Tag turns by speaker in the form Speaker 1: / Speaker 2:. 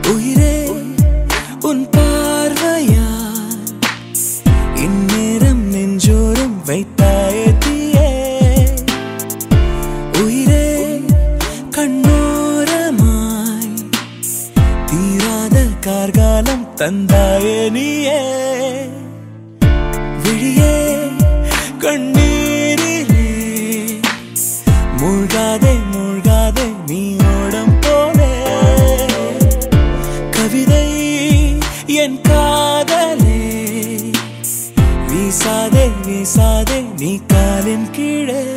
Speaker 1: உயிரே உன் பார்வையால் இந்நேரம் நெஞ்சோரம் வைத்தாயே தீயே உயிரே கண்ணோரமாய் தீராத கார்காலம் தந்தாயே நீயே விழியே கண்ணீரிலே மூழ்காதே மூழ்காதே நீ ஓடம் போலே கவிதை என் காதலே வீசாதே வீசாதே நீ காலின் கீழே